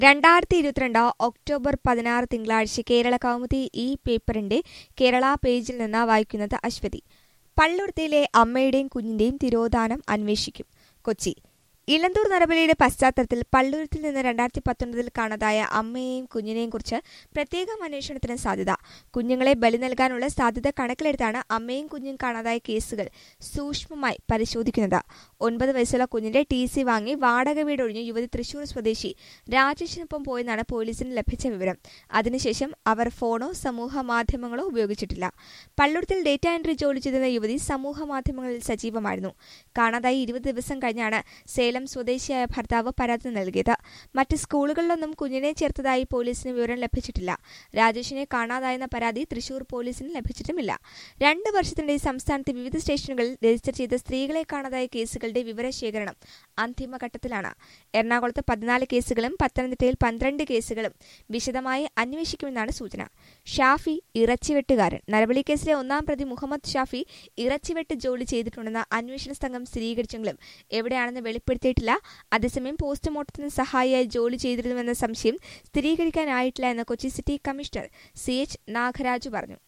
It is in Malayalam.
രണ്ടായിരത്തി ഇരുപത്തിരണ്ട് ഒക്ടോബർ പതിനാറ് തിങ്കളാഴ്ച കേരള കൗമുദി ഈ പേപ്പറിന്റെ കേരള പേജിൽ നിന്ന് വായിക്കുന്നത് അശ്വതി പള്ളുരുത്തിയിലെ അമ്മയുടെയും കുഞ്ഞിന്റെയും തിരോധാനം അന്വേഷിക്കും കൊച്ചി ഇലന്തൂർ നരബലിയുടെ പശ്ചാത്തലത്തിൽ പള്ളുരുത്തിൽ നിന്ന് രണ്ടായിരത്തി പത്തൊൻപതിൽ കാണാതായ അമ്മയെയും കുഞ്ഞിനെയും കുറിച്ച് പ്രത്യേകം അന്വേഷണത്തിന് സാധ്യത കുഞ്ഞുങ്ങളെ ബലി നൽകാനുള്ള സാധ്യത കണക്കിലെടുത്താണ് അമ്മയും കുഞ്ഞും കാണാതായ കേസുകൾ സൂക്ഷ്മമായി പരിശോധിക്കുന്നത് ഒൻപത് വയസ്സുള്ള കുഞ്ഞിന്റെ ടി സി വാങ്ങി വാടക വീടൊഴിഞ്ഞ് യുവതി തൃശൂർ സ്വദേശി രാജേഷിനൊപ്പം പോയെന്നാണ് പോലീസിന് ലഭിച്ച വിവരം അതിനുശേഷം അവർ ഫോണോ സമൂഹ മാധ്യമങ്ങളോ ഉപയോഗിച്ചിട്ടില്ല പള്ളുരുത്തിൽ ഡേറ്റ എൻട്രി ജോലി ചെയ്തിരുന്ന യുവതി സമൂഹ മാധ്യമങ്ങളിൽ സജീവമായിരുന്നു കാണാതായി ഇരുപത് ദിവസം കഴിഞ്ഞാണ് സേലം സ്വദേശിയായ ഭർത്താവ് പരാതി നൽകിയത് മറ്റ് സ്കൂളുകളിലൊന്നും കുഞ്ഞിനെ ചേർത്തതായി പോലീസിന് വിവരം ലഭിച്ചിട്ടില്ല രാജേഷിനെ കാണാതായെന്ന പരാതി തൃശൂർ പോലീസിന് ലഭിച്ചിട്ടുമില്ല രണ്ട് വർഷത്തിനിടെ സംസ്ഥാനത്തെ വിവിധ സ്റ്റേഷനുകളിൽ രജിസ്റ്റർ ചെയ്ത സ്ത്രീകളെ കാണാതായ കേസുകളുടെ വിവരശേഖരണം അന്തിമഘട്ടത്തിലാണ് എറണാകുളത്ത് പതിനാല് കേസുകളും പത്തനംതിട്ടയിൽ പന്ത്രണ്ട് കേസുകളും വിശദമായി അന്വേഷിക്കുമെന്നാണ് സൂചന ഷാഫി ഇറച്ചിവെട്ടുകാരൻ നരബലി കേസിലെ ഒന്നാം പ്രതി മുഹമ്മദ് ഷാഫി ഇറച്ചിവെട്ട് ജോലി ചെയ്തിട്ടുണ്ടെന്ന് അന്വേഷണ സംഘം സ്ഥിരീകരിച്ചെങ്കിലും എവിടെയാണെന്ന് വെളിപ്പെടുത്തിയിട്ടില്ല അതേസമയം പോസ്റ്റ്മോർട്ടത്തിന് സഹായിയായി ജോലി ചെയ്തിരുന്നുവെന്ന സംശയം സ്ഥിരീകരിക്കാനായിട്ടില്ല എന്ന് Kochi city commissioner C H Nagaraju പറഞ്ഞു